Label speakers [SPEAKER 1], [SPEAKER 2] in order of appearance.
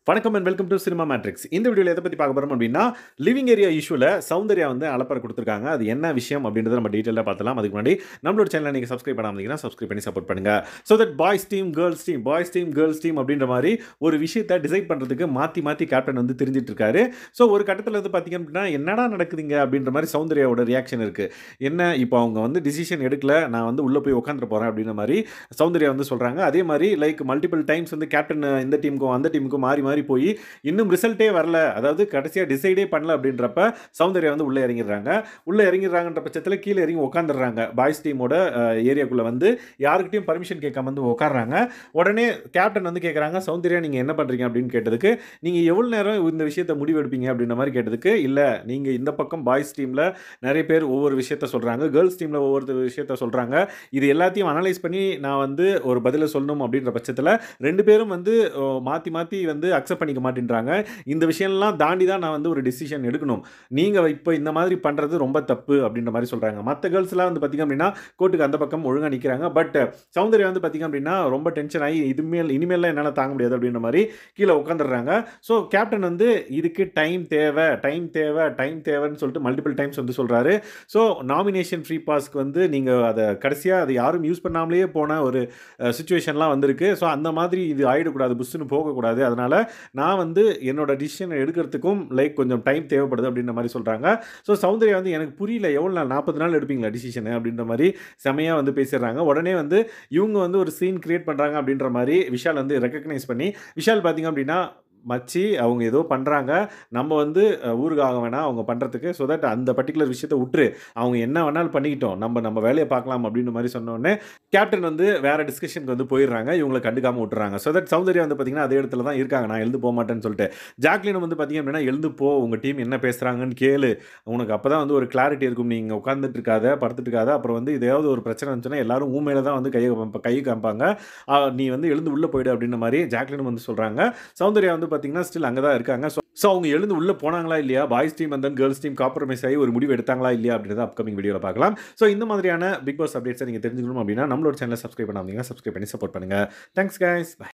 [SPEAKER 1] வணக்கம் and welcome to cinema matrix இந்த வீடியோவில் எதை பற்றி பார்க்க போகிறோம் அப்படின்னா லிவிங் ஏரியா இஷ்யூவில் சௌந்தர்யா வந்து அலப்பறை கொடுத்துருக்காங்க அது என்ன விஷயம் அப்படின்றத நம்ம டீட்டெயிலாக பார்த்தலாம் அதுக்கு முன்னாடி நம்மளோட சேனலை நீங்கள் சப்ஸ்கிரைப் பண்ணாமல் சப்ஸ்கிரைப் பண்ணி சப்போர்ட் பண்ணுங்க so that boys team girls team boys team girls team அப்படின்ற மாதிரி ஒரு விஷயத்தை டிசைட் பண்ணுறதுக்கு மாற்றி மாற்றி கேப்டன் வந்து தெரிஞ்சிட்டு இருக்காரு ஸோ ஒரு கட்டத்தில் வந்து பார்த்தீங்க அப்படின்னா என்னடா நடக்குதுங்க அப்படின்ற மாதிரி சௌந்தர்யாவோட ரியாக்ஷன் இருக்குது என்ன இப்போ அவங்க வந்து டிசிஷன் எடுக்கல நான் வந்து உள்ளே போய் உட்காந்துட்டு போகிறேன் அப்படின்ற மாதிரி சௌந்தர்யா வந்து சொல்கிறாங்க அதே மாதிரி லைக் மல்டிபிள் டைம்ஸ் வந்து கேப்டன் இந்த டீமுக்கும் அந்த டீமுக்கும் மாறி மாறி போய் இன்னும் ரிசல்ட்டே வரல அதாவது கடைசியாக டிசைடே பண்ணல அப்படின்றப்ப சௌந்தர்யா வந்து உள்ளே இறங்கிடுறாங்க உள்ளே இறங்கிடுறாங்கன்ற பட்சத்தில் கீழே இறங்கி உட்காந்துடுறாங்க பாய்ஸ் டீமோட ஏரியாக்குள்ளே வந்து யாருக்கிட்டையும் பர்மிஷன் கேட்காம வந்து உட்காடுறாங்க உடனே கேப்டன் வந்து கேட்குறாங்க சௌந்தர்யா நீங்கள் என்ன பண்ணுறீங்க அப்படின்னு கேட்டதுக்கு நீங்கள் எவ்வளோ நேரம் இந்த விஷயத்தை முடிவெடுப்பீங்க அப்படின்ற மாதிரி கேட்டதுக்கு இல்லை நீங்கள் இந்த பக்கம் பாய்ஸ் டீமில் நிறைய பேர் ஒவ்வொரு விஷயத்த சொல்கிறாங்க கேர்ள்ஸ் டீமில் ஒவ்வொரு விஷயத்த சொல்கிறாங்க இது எல்லாத்தையும் அனலைஸ் பண்ணி நான் வந்து ஒரு பதிலை சொல்லணும் அப்படின்ற பட்சத்தில் ரெண்டு பேரும் வந்து மாற்றி மாற்றி வந்து அக்செப்ட் பண்ணிக்க மாட்டேன்றாங்க இந்த விஷயம்லாம் தாண்டி தான் நான் வந்து ஒரு டிசிஷன் எடுக்கணும் நீங்கள் இப்போ இந்த மாதிரி பண்ணுறது ரொம்ப தப்பு அப்படின்ற மாதிரி சொல்கிறாங்க மற்ற கேர்ள்ஸ்லாம் வந்து பார்த்திங்க அப்படின்னா கோர்ட்டுக்கு அந்த பக்கம் ஒழுங்காக நிற்கிறாங்க பட் சௌந்தர்யா வந்து பார்த்திங்க அப்படின்னா ரொம்ப டென்ஷன் ஆகி இதுமேல் இனிமேல்லாம் என்னால் தாங்க முடியாது அப்படின்ற மாதிரி கீழே உட்காந்துடுறாங்க ஸோ கேப்டன் வந்து இதுக்கு டைம் தேவை டைம் தேவை டைம் தேவைன்னு சொல்லிட்டு மல்டிபிள் டைம்ஸ் வந்து சொல்கிறாரு ஸோ நாமினேஷன் ஃப்ரீ பாஸ்க்கு வந்து நீங்கள் அதை கடைசியாக அதை யாரும் யூஸ் பண்ணாமலேயே போன ஒரு சுச்சுவேஷன்லாம் வந்திருக்கு ஸோ அந்த மாதிரி இது ஆகிடக்கூடாது புஷ்ஷுன்னு போகக்கூடாது அதனால் நான் வந்து என்னோட டிசிஷனை எடுக்கிறதுக்கும் லைக் கொஞ்சம் டைம் தேவைப்படுது அப்படின்ற மாதிரி சொல்கிறாங்க ஸோ சௌந்தர்யா வந்து எனக்கு புரியல எவ்வளோ நாள் நாற்பது நாள் எடுப்பீங்களா டிசிஷனு அப்படின்ற மாதிரி செமையாக வந்து பேசிடுறாங்க உடனே வந்து இவங்க வந்து ஒரு சீன் கிரியேட் பண்ணுறாங்க அப்படின்ற மாதிரி விஷால் வந்து ரெக்கக்னைஸ் பண்ணி விஷால் பார்த்திங்க அப்படின்னா மச்சி அவங்க ஏதோ பண்ணுறாங்க நம்ம வந்து ஊருக்கு ஆக வேணாம் அவங்க பண்ணுறதுக்கு ஸோ தட் அந்த பர்டிகுலர் விஷயத்த விட்டுரு அவங்க என்ன வேணாலும் பண்ணிக்கிட்டோம் நம்ம நம்ம வேலையை பார்க்கலாம் அப்படின்ற மாதிரி சொன்னோடனே கேப்டன் வந்து வேறு டிஸ்கஷனுக்கு வந்து போயிடுறாங்க இவங்களை கண்டுக்காமல் விட்டுறாங்க ஸோ தட் சௌந்தர்யா வந்து பார்த்திங்கன்னா அதே இடத்துல தான் இருக்காங்க நான் எழுந்து போக மாட்டேன்னு சொல்லிட்டு ஜாக்லின் வந்து பார்த்திங்க அப்படின்னா எழுந்து போ உங்கள் டீம் என்ன பேசுகிறாங்கன்னு கேளு உனக்கு அப்போ தான் வந்து ஒரு கிளாரிட்டி இருக்கும் நீங்கள் உட்காந்துட்டு இருக்காத படுத்துட்டு இருக்காத அப்புறம் வந்து இதையாவது ஒரு பிரச்சனை இருந்துச்சுன்னா எல்லாரும் ஊமையில தான் வந்து கையை கை காமிப்பாங்க நீ வந்து எழுந்து உள்ளே போயிடு அப்படின்ற மாதிரி ஜாக்லின் வந்து சொல்கிறாங்க சௌந்தர்யா வந்து பார்த்தீங்கன்னா ஸ்டில் அங்கே தான் இருக்காங்க ஸோ ஸோ அவங்க எழுந்து உள்ளே போனாங்களா இல்லையா boys team and then girls team compromise ஆகி ஒரு முடிவு எடுத்தாங்களா இல்லையா அப்படின்றத அப்கமிங் வீடியோவில் பார்க்கலாம் ஸோ இந்த மாதிரியான பிக் பாஸ் அப்டேட்ஸை நீங்கள் தெரிஞ்சுக்கணும் அப்படின்னா நம்மளோட சேனலை சப்ஸ்கிரைப் பண்ணாமல் சப்ஸ்கிரைப் பண்ணி சப்போர்ட் பண்ணுங்கள் தேங்க்ஸ் கைஸ் பை